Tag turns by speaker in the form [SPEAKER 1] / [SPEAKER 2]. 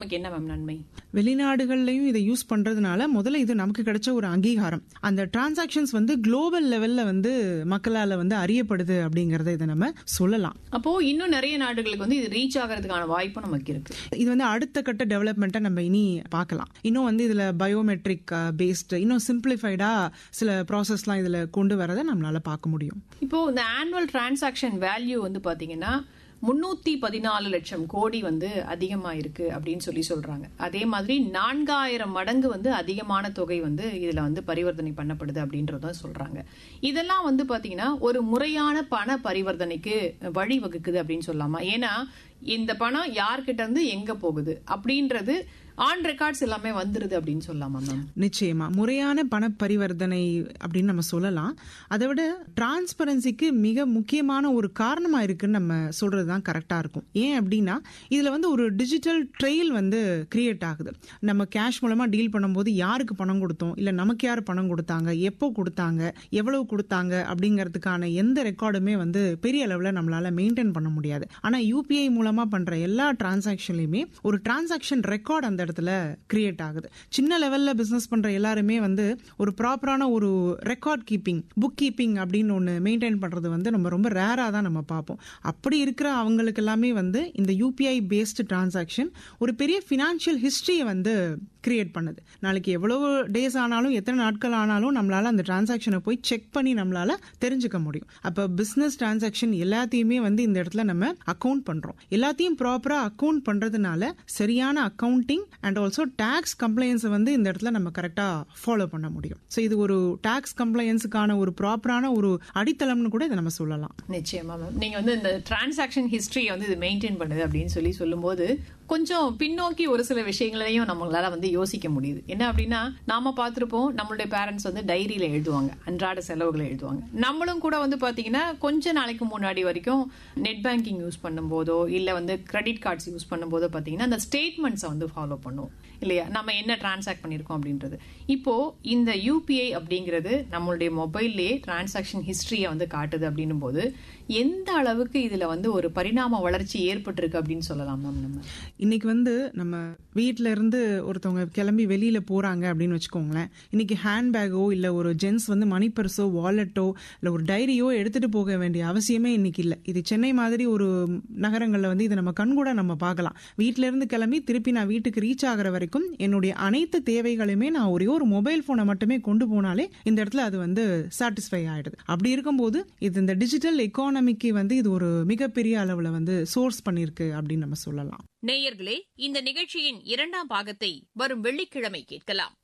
[SPEAKER 1] நமக்கு என்ன மேம் நன்மை
[SPEAKER 2] வெளிநாடுகள்லயும் இதை யூஸ் பண்றதுனால முதல்ல இது நமக்கு கிடைச்ச ஒரு அங்கீகாரம் அந்த டிரான்சாக்ஷன்ஸ் வந்து குளோபல் லெவல்ல வந்து மக்களால வந்து அறியப்படுது அப்படிங்கறத இதை நம்ம சொல்லலாம்
[SPEAKER 1] அப்போ இன்னும் நிறைய நாடுகளுக்கு வந்து இது ரீச் ஆகிறதுக்கான வாய்ப்பும் நமக்கு இருக்கு
[SPEAKER 2] இது வந்து அடுத்த கட்ட டெவலப்மெண்ட்டை நம்ம இனி பார்க்கலாம் இன்னும் வந்து இதுல பயோமெட்ரிக் பேஸ்டு இன்னும் சிம்பிளிஃபைடா சில ப்ராசஸ்லாம் இதுல கொண்டு வரதை நம்மளால பார்க்க முடியும்
[SPEAKER 1] இப்போ இந்த ஆனுவல் டிரான்சாக்ஷன் வேல்யூ வந்து பாத்தீங்கன்னா முன்னூத்தி பதினாலு லட்சம் கோடி வந்து அதிகமா இருக்கு அப்படின்னு சொல்லி சொல்றாங்க அதே மாதிரி நான்காயிரம் மடங்கு வந்து அதிகமான தொகை வந்து இதுல வந்து பரிவர்த்தனை பண்ணப்படுது அப்படின்றத சொல்றாங்க இதெல்லாம் வந்து பாத்தீங்கன்னா ஒரு முறையான பண பரிவர்த்தனைக்கு வழிவகுக்குது அப்படின்னு சொல்லலாமா ஏன்னா இந்த பணம் யார்கிட்ட இருந்து எங்க போகுது அப்படின்றது ஆன் ரெக்கார்ட்ஸ் எல்லாமே வந்துருது அப்படின்னு சொல்லலாமா மேம்
[SPEAKER 2] நிச்சயமா முறையான பண பரிவர்த்தனை அப்படின்னு நம்ம சொல்லலாம் அதை விட டிரான்ஸ்பரன்சிக்கு மிக முக்கியமான ஒரு காரணமா இருக்குன்னு நம்ம சொல்றது தான் கரெக்டா இருக்கும் ஏன் அப்படின்னா இதுல வந்து ஒரு டிஜிட்டல் ட்ரெயில் வந்து கிரியேட் ஆகுது நம்ம கேஷ் மூலமா டீல் பண்ணும்போது யாருக்கு பணம் கொடுத்தோம் இல்ல நமக்கு யார் பணம் கொடுத்தாங்க எப்போ கொடுத்தாங்க எவ்வளவு கொடுத்தாங்க அப்படிங்கிறதுக்கான எந்த ரெக்கார்டுமே வந்து பெரிய அளவுல நம்மளால மெயின்டைன் பண்ண முடியாது ஆனா யூபிஐ மூலமா பண்ற எல்லா டிரான்சாக்ஷன்லயுமே ஒரு டிரான்சாக்ஷன் ரெக்கார்ட் அந்த இடத்துல கிரியேட் ஆகுது சின்ன லெவல்ல பிசினஸ் பண்ற எல்லாருமே வந்து ஒரு ப்ராப்பரான ஒரு ரெக்கார்ட் கீப்பிங் புக் கீப்பிங் அப்படின்னு ஒன்று மெயின்டைன் பண்றது வந்து நம்ம ரொம்ப ரேரா தான் நம்ம பார்ப்போம் அப்படி இருக்கிற அவங்களுக்கு எல்லாமே வந்து இந்த யூபிஐ பேஸ்டு டிரான்சாக்ஷன் ஒரு பெரிய ஃபினான்ஷியல் ஹிஸ்டரியை வந்து கிரியேட் பண்ணுது நாளைக்கு எவ்வளவு டேஸ் ஆனாலும் எத்தனை நாட்கள் ஆனாலும் நம்மளால அந்த டிரான்சாக்ஷனை போய் செக் பண்ணி நம்மளால தெரிஞ்சுக்க முடியும் அப்ப பிசினஸ் டிரான்சாக்ஷன் எல்லாத்தையுமே வந்து இந்த இடத்துல நம்ம அக்கவுண்ட் பண்றோம் எல்லாத்தையும் ப்ராப்பரா அக்கவுண்ட் பண்றதுனால சரியான அக்கவுண்டிங் அண்ட் ஆல்சோ டாக்ஸ் கம்ப்ளைன்ஸை வந்து இந்த இடத்துல நம்ம கரெக்டா ஃபாலோ பண்ண முடியும் ஸோ இது ஒரு டாக்ஸ் கம்ப்ளைன்ஸுக்கான ஒரு ப்ராப்பரான ஒரு அடித்தளம்னு கூட இதை நம்ம சொல்லலாம்
[SPEAKER 1] நிச்சயமா மேம் நீங்க வந்து இந்த டிரான்சாக்ஷன் ஹிஸ்டரியை வந்து இது மெயின்டைன் பண்ணுது அப்படின்னு சொல்லி சொல்லும்போது கொஞ்சம் பின்னோக்கி ஒரு சில விஷயங்களையும் நம்மளால வந்து யோசிக்க முடியுது என்ன அப்படின்னா நாம பார்த்திருப்போம் நம்மளுடைய பேரண்ட்ஸ் வந்து டைரியில எழுதுவாங்க அன்றாட செலவுகளை எழுதுவாங்க நம்மளும் கூட வந்து பாத்தீங்கன்னா கொஞ்ச நாளைக்கு முன்னாடி வரைக்கும் நெட் பேங்கிங் யூஸ் பண்ணும்போதோ இல்ல வந்து கிரெடிட் கார்ட்ஸ் யூஸ் பண்ணும்போதோ பாத்தீங்கன்னா அந்த ஸ்டேட்மெண்ட்ஸை வந்து ஃபாலோ பண்ணுவோம் இல்லையா நம்ம என்ன டிரான்சாக்ட் பண்ணிருக்கோம் அப்படின்றது இப்போ இந்த யூபிஐ அப்படிங்கிறது நம்மளுடைய மொபைல்லே டிரான்சாக்ஷன் ஹிஸ்டரியை வந்து காட்டுது அப்படின்னும் போது எந்த அளவுக்கு இதுல வந்து ஒரு பரிணாம வளர்ச்சி ஏற்பட்டிருக்கு அப்படின்னு சொல்லலாம் மேம் நம்ம
[SPEAKER 2] இன்னைக்கு வந்து நம்ம வீட்ல இருந்து ஒருத்தவங்க கிளம்பி வெளியில போறாங்க அப்படின்னு வச்சுக்கோங்களேன் இன்னைக்கு ஹேண்ட்பேக்கோ இல்ல ஒரு ஜென்ஸ் வந்து மணி பர்ஸோ வாலெட்டோ இல்ல ஒரு டைரியோ எடுத்துட்டு போக வேண்டிய அவசியமே இன்னைக்கு இல்ல இது சென்னை மாதிரி ஒரு நகரங்கள்ல வந்து இதை நம்ம கண்கூட நம்ம பார்க்கலாம் வீட்ல இருந்து கிளம்பி திருப்பி நான் வீட்டுக்கு ரீச் ஆகுற வரைக்கும் என்னுடைய அனைத்து தேவைகளுமே நான் ஒரே ஒரு மொபைல் போனை மட்டுமே கொண்டு போனாலே இந்த இடத்துல அது வந்து சாட்டிஸ்ஃபை ஆயிடுது அப்படி இருக்கும்போது இது இந்த டிஜிட்டல் எக்கானமிக்கு வந்து இது ஒரு மிகப்பெரிய அளவுல வந்து சோர்ஸ் பண்ணிருக்கு அப்படின்னு நம்ம சொல்லலாம்
[SPEAKER 3] நேயர்களே இந்த நிகழ்ச்சியின் இரண்டாம் பாகத்தை வரும் வெள்ளிக்கிழமை கேட்கலாம்